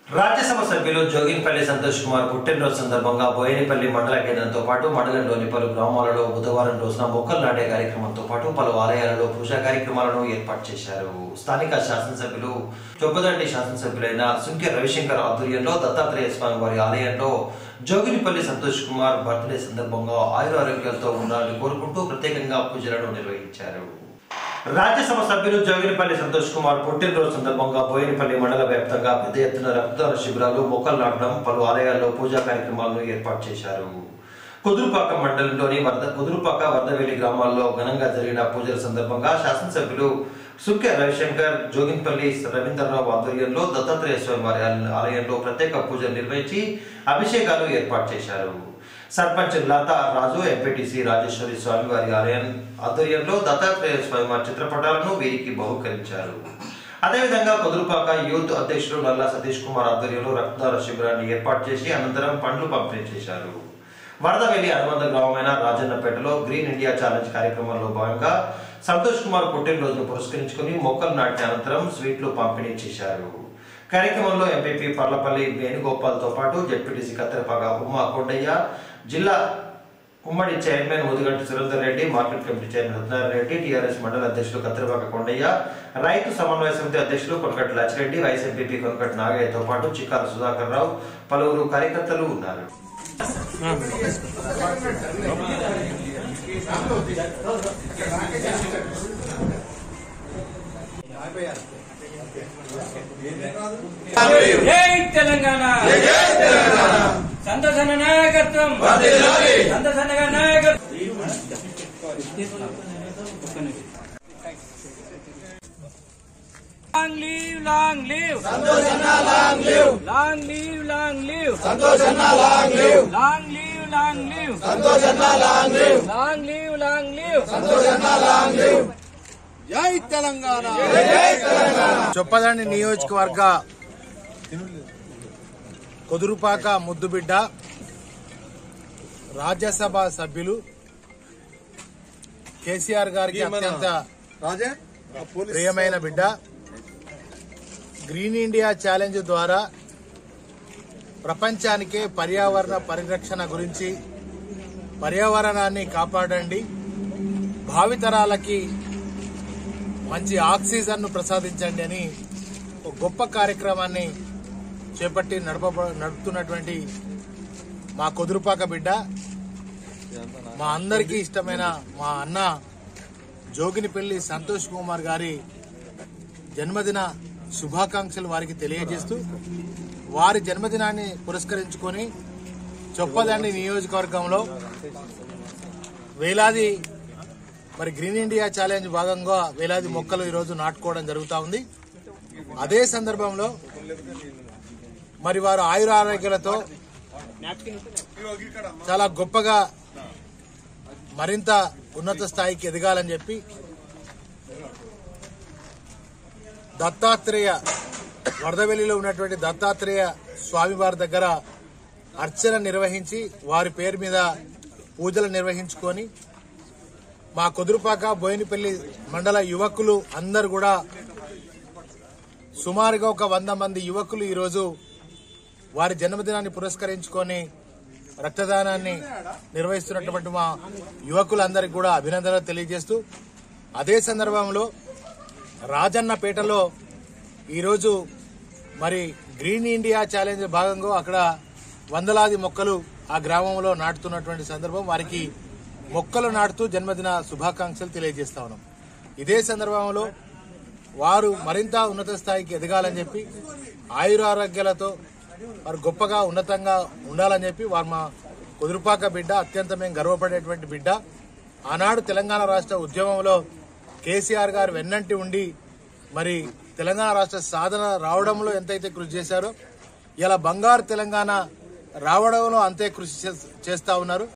రాజ్యసభ సభ్యులు జోగిన్పల్లి సంతోష్ కుమార్ పుట్టినరోజు సందర్భంగా బోయినపల్లి మండల కేంద్రంతో పాటు మండలంలోని పలు గ్రామాలలో బుధవారం రోజున మొక్కలు నాటే కార్యక్రమంతో పాటు పలు ఆలయాలలో పూజా కార్యక్రమాలను ఏర్పాటు చేశారు స్థానిక శాసనసభ్యులు చొప్పదండి శాసనసభ్యులైన సుంకె రవిశంకర్ ఆధ్వర్యంలో దత్తాత్రేయ స్వామి వారి ఆలయంలో జోగినిపల్లి సంతోష్ కుమార్ బర్త్డే సందర్భంగా ఆయుర ఆరోగ్యాలతో ఉండాలని కోరుకుంటూ ప్రత్యేకంగా పూజలను నిర్వహించారు రాజ్యసభ సభ్యులు జోగినిపల్లి సంతోష్ కుమార్ పుట్టినరోజు సందర్భంగా బోయినపల్లి మండల వ్యాప్తంగా పెద్ద ఎత్తున రక్తదాన శిబిరాలు మొక్కలు నాటడం పలు ఆలయాల్లో పూజా కార్యక్రమాలను ఏర్పాటు చేశారు కుదురుపాక మండలంలోని వర్ధ కుదురుపాక వర్ధవేలి గ్రామాల్లో ఘనంగా జరిగిన పూజల సందర్భంగా శాసనసభ్యులు సుఖ్య రవిశంకర్ జోగిన్పల్లి రవీంద్రరావు ఆధ్వర్యంలో దత్తాత్రేయ స్వామి వారి ఆలయంలో ప్రత్యేక పూజలు నిర్వహించి అభిషేకాలు ఏర్పాటు చేశారు సర్పంచ్ లతా రాజు ఎంపీటీసీ రాజేశ్వరి స్వామి వారి ఆలయం ఆధ్వర్యంలో దత్తాత్రేయ స్వామి వారి చిత్రపటాలను వీరికి బహుకరించారు అదేవిధంగా కుదురుపాక యూత్ అధ్యక్షుడు నల్లా సతీష్ కుమార్ ఆధ్వర్యంలో రక్తదాన శిబిరాన్ని ఏర్పాటు చేసి అనంతరం పండ్లు పంపిణీ చేశారు వరదవెల్లి అనుబంధ గ్రామమైన రాజన్నపేటలో గ్రీన్ ఇండియా ఛాలెంజ్ కార్యక్రమంలో భాగంగా సంతోష్ కుమార్ పుట్టినరోజును పురస్కరించుకుని మొక్కలు నాటిన అనంతరం స్వీట్లు పంపిణీ చేశారు కార్యక్రమంలో ఎంపీపీ పర్లపల్లి వేణుగోపాల్తో పాటు జెడ్పీటీసీ కత్తెరపాక ఉమా కొండయ్య జిల్లా ఉమ్మడి chairman Mudiganti Surender Reddy market committee chairman Ratnarayana Reddy TRS మండల అధ్యక్షులు కత్తెరపాక కొండయ్య రైతు సమన్వయ సమితి అధ్యక్షులు కొనకటి లచ్చిరెడ్డి వైస్ ఎంపీపీ కొనకటి నాగయ్యతో పాటు చిక్కాల సుధాకర్ రావు పలువురు కార్యకర్తలు ఉన్నారు జై తెలంగాణ సంతోషన నాయకత్వం సంతోషన నాయకత్వం long live long live long live long live long live long live long live long live జై తెలంగాణ చొప్పదండి నియోజకవర్గ కొదురుపాక ముద్దుబిడ్డ రాజ్యసభ సభ్యులు కేసీఆర్ గారికి అత్యంత ప్రియమైన బిడ్డ గ్రీన్ ఇండియా ఛాలెంజ్ ద్వారా ప్రపంచానికే పర్యావరణ పరిరక్షణ గురించి పర్యావరణాన్ని కాపాడండి భావితరాలకి మంచి ఆక్సిజన్ ను ప్రసాదించండి అని ఒక గొప్ప కార్యక్రమాన్ని చేపట్టి నడప నడుపుతున్నటువంటి మా కుదురుపాక బిడ్డ మా అందరికీ ఇష్టమైన మా అన్న జోగినిపల్లి సంతోష్ కుమార్ గారి జన్మదిన శుభాకాంక్షలు వారికి తెలియజేస్తూ వారి జన్మదినాన్ని పురస్కరించుకొని చొప్పదండి నియోజకవర్గంలో వేలాది మరి గ్రీన్ ఇండియా ఛాలెంజ్ భాగంగా వేలాది మొక్కలు ఈరోజు నాటుకోవడం జరుగుతూ ఉంది అదే సందర్భంలో మరి వారు ఆయుర ఆరోగ్యాలతో చాలా గొప్పగా మరింత ఉన్నత స్థాయికి ఎదగాలని చెప్పి దత్తాత్రేయ వరదవెల్లిలో ఉన్నటువంటి దత్తాత్రేయ స్వామివారి దగ్గర అర్చన నిర్వహించి వారి పేరు మీద పూజలు నిర్వహించుకొని మా కుదురుపాక బోయినపల్లి మండల యువకులు అందరు కూడా సుమారుగా ఒక వంద మంది యువకులు ఈరోజు వారి జన్మదినాన్ని పురస్కరించుకొని రక్తదానాన్ని నిర్వహిస్తున్నటువంటి మా యువకులందరికీ కూడా అభినందనలు తెలియజేస్తూ అదే సందర్భంలో రాజన్నపేటలో ఈరోజు మరి గ్రీన్ ఇండియా ఛాలెంజ్ భాగంగా అక్కడ వందలాది మొక్కలు ఆ గ్రామంలో నాటుతున్నటువంటి సందర్భం వారికి మొక్కలు నాటుతూ జన్మదిన శుభాకాంక్షలు తెలియజేస్తా ఉన్నాం ఇదే సందర్భంలో వారు మరింత ఉన్నత స్థాయికి ఎదగాలని చెప్పి ఆయురారోగ్యాలతో వారు గొప్పగా ఉన్నతంగా ఉండాలని చెప్పి వారు మా కుదురుపాక బిడ్డ అత్యంత మేము గర్వపడేటువంటి బిడ్డ ఆనాడు తెలంగాణ రాష్ట్ర ఉద్యమంలో కేసీఆర్ గారు వెన్నంటి ఉండి మరి తెలంగాణ రాష్ట్ర సాధన రావడంలో ఎంతైతే కృషి చేశారో ఇలా బంగారు తెలంగాణ రావడంలో అంతే కృషి చేస్తా ఉన్నారు